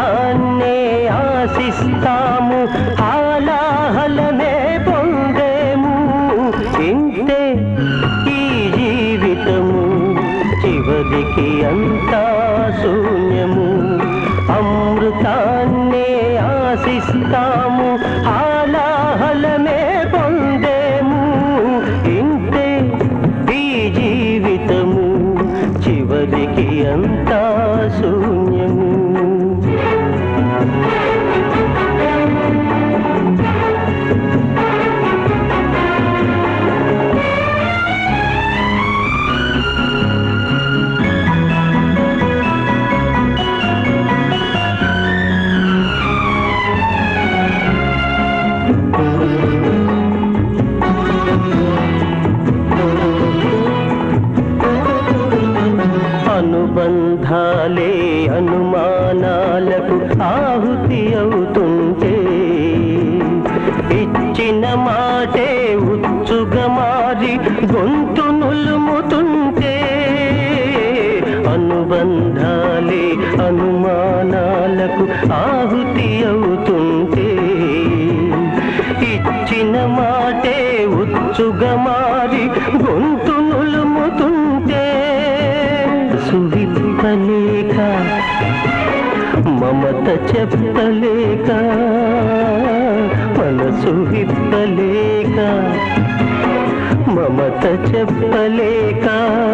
అమృతాన్నే ఆశిస్తాము హాలాహలమే పొందేము ఇంతే ఈ జీవితము చివరికి అంతా శూన్యము అమృతాన్నే ఆశిస్తాము హాలాహలమే పొందేము ఇంతే ఈ జీవితము చివరికి అంతా శూన్యము అనుబంధాలే అనుమానాలకు ఆహుతి అవుతుంటే ఇచ్చిన మాటే ఉచ్చుగా మారి గొంతు నులుముతుంటే అనుబంధాలే అనుమానాలకు ఆహుతి అవుతుంటే ఇచ్చిన మాటే ఉచ్చుగా మారి గొంతు నులుముతుంటే సువిప్పలేక మమత చెప్పలేక మనసు విప్పలేక మమత చెప్పలేక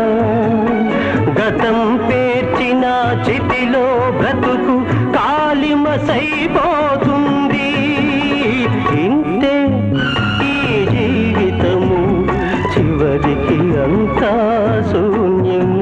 గతం పేర్చిన చితిలో బ్రతుకు కాలిమసైపోతుంది ఇంతే ఈ జీవితము చివరికి అంతా శూన్యము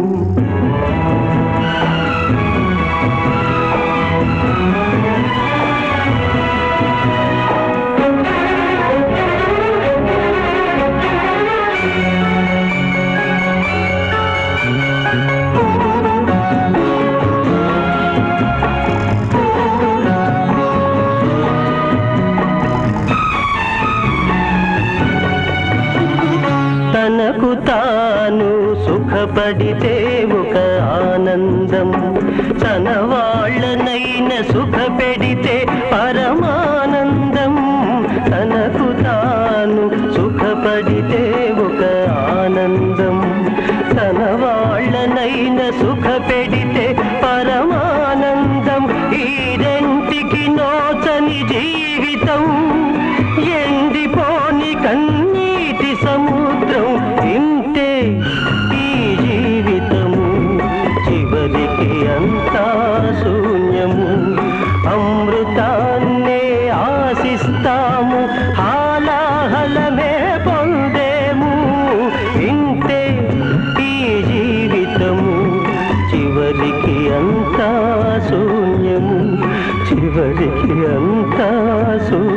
తనకు తాను సుఖపడితే ఒక ఆనందం తన వాళ్ళనైన సుఖ పెడితే పరమానందం తనకు తాను సుఖపడితే ఒక ఆనందం తన వాళ్ళనైన సుఖ పెడితే పరమానందం ఈ రెంటికి నోచని జీవితం ఎండిపోని కన్నీటి సముద్రం ఇంతే ఈ జీవితము చివరికి అంతా శూన్యము అమృతాన్నే ఆశిస్తాము హాలాహలమే పొందేము ఇంతే ఈ జీవితము చివరికి అంతా శూన్యము చివరికి అంతా శూన్యము